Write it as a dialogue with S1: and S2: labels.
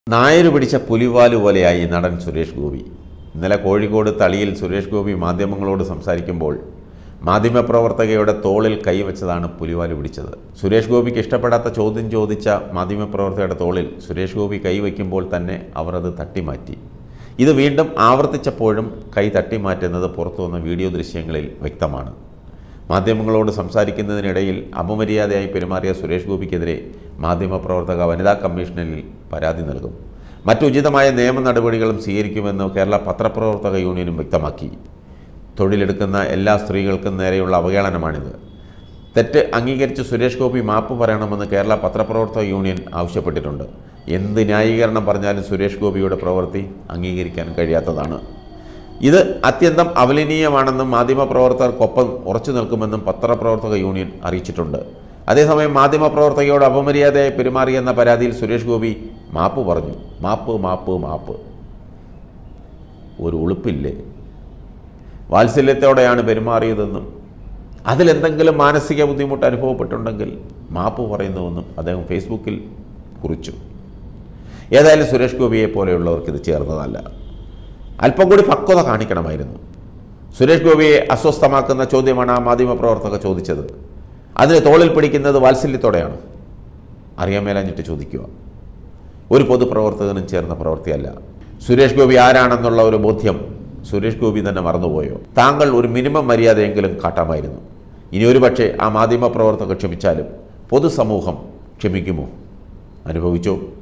S1: നായര് പിടിച്ച പുലിവാല് പോലെയായി നടൻ സുരേഷ് ഗോപി ഇന്നലെ കോഴിക്കോട് തളിയിൽ സുരേഷ് ഗോപി മാധ്യമങ്ങളോട് സംസാരിക്കുമ്പോൾ മാധ്യമപ്രവർത്തകയുടെ തോളിൽ കൈവച്ചതാണ് പുലിവാല് പിടിച്ചത് സുരേഷ് ഗോപിക്ക് ഇഷ്ടപ്പെടാത്ത ചോദ്യം ചോദിച്ച മാധ്യമപ്രവർത്തകയുടെ തോളിൽ സുരേഷ് ഗോപി കൈവയ്ക്കുമ്പോൾ തന്നെ അവർ അത് തട്ടിമാറ്റി ഇത് വീണ്ടും ആവർത്തിച്ചപ്പോഴും കൈ തട്ടിമാറ്റുന്നത് പുറത്തു വന്ന വീഡിയോ ദൃശ്യങ്ങളിൽ വ്യക്തമാണ് മാധ്യമങ്ങളോട് സംസാരിക്കുന്നതിനിടയിൽ അപമര്യാദയായി പെരുമാറിയ സുരേഷ് ഗോപിക്കെതിരെ മാധ്യമപ്രവർത്തക വനിതാ കമ്മീഷനിൽ പരാതി നൽകും മറ്റുചിതമായ നിയമ നടപടികളും സ്വീകരിക്കുമെന്ന് കേരള പത്രപ്രവർത്തക യൂണിയനും വ്യക്തമാക്കി തൊഴിലെടുക്കുന്ന എല്ലാ സ്ത്രീകൾക്കും നേരെയുള്ള അവഹേളനമാണിത് തെറ്റ് അംഗീകരിച്ച് സുരേഷ് ഗോപി മാപ്പ് പറയണമെന്ന് കേരള പത്രപ്രവർത്തക യൂണിയൻ ആവശ്യപ്പെട്ടിട്ടുണ്ട് എന്ത് ന്യായീകരണം പറഞ്ഞാലും സുരേഷ് ഗോപിയുടെ പ്രവൃത്തി അംഗീകരിക്കാൻ കഴിയാത്തതാണ് ഇത് അത്യന്തം അപലനീയമാണെന്നും മാധ്യമപ്രവർത്തകർക്കൊപ്പം ഉറച്ചു നിൽക്കുമെന്നും പത്രപ്രവർത്തക യൂണിയൻ അറിയിച്ചിട്ടുണ്ട് അതേസമയം മാധ്യമപ്രവർത്തകയോട് അപമര്യാദയായി പെരുമാറിയെന്ന പരാതിയിൽ സുരേഷ് ഗോപി മാപ്പ് പറഞ്ഞു മാപ്പ് മാപ്പ് മാപ്പ് ഒരു ഉളുപ്പില്ലേ വാത്സല്യത്തോടെയാണ് പെരുമാറിയതെന്നും അതിലെന്തെങ്കിലും മാനസിക ബുദ്ധിമുട്ട് അനുഭവപ്പെട്ടുണ്ടെങ്കിൽ മാപ്പ് പറയുന്നുവെന്നും അദ്ദേഹം ഫേസ്ബുക്കിൽ കുറിച്ചു ഏതായാലും സുരേഷ് ഗോപിയെ പോലെയുള്ളവർക്ക് ഇത് ചേർന്നതല്ല അല്പം കൂടി പക്വത കാണിക്കണമായിരുന്നു സുരേഷ് ഗോപിയെ അസ്വസ്ഥമാക്കുന്ന ചോദ്യമാണ് ആ മാധ്യമപ്രവർത്തക ചോദിച്ചത് അതിന് തോളിൽ പിടിക്കുന്നത് വാത്സല്യത്തോടെയാണ് അറിയാൻ മേലാഞ്ഞിട്ട് ചോദിക്കുക ഒരു പൊതുപ്രവർത്തകനും ചേർന്ന പ്രവൃത്തിയല്ല സുരേഷ് ഗോപി ആരാണെന്നുള്ള ഒരു ബോധ്യം സുരേഷ് ഗോപി തന്നെ മറന്നുപോയോ താങ്കൾ ഒരു മിനിമം മര്യാദയെങ്കിലും കാട്ടാമായിരുന്നു ഇനി ഒരു പക്ഷേ ആ മാധ്യമപ്രവർത്തകർ ക്ഷമിച്ചാലും പൊതുസമൂഹം ക്ഷമിക്കുമോ അനുഭവിച്ചോ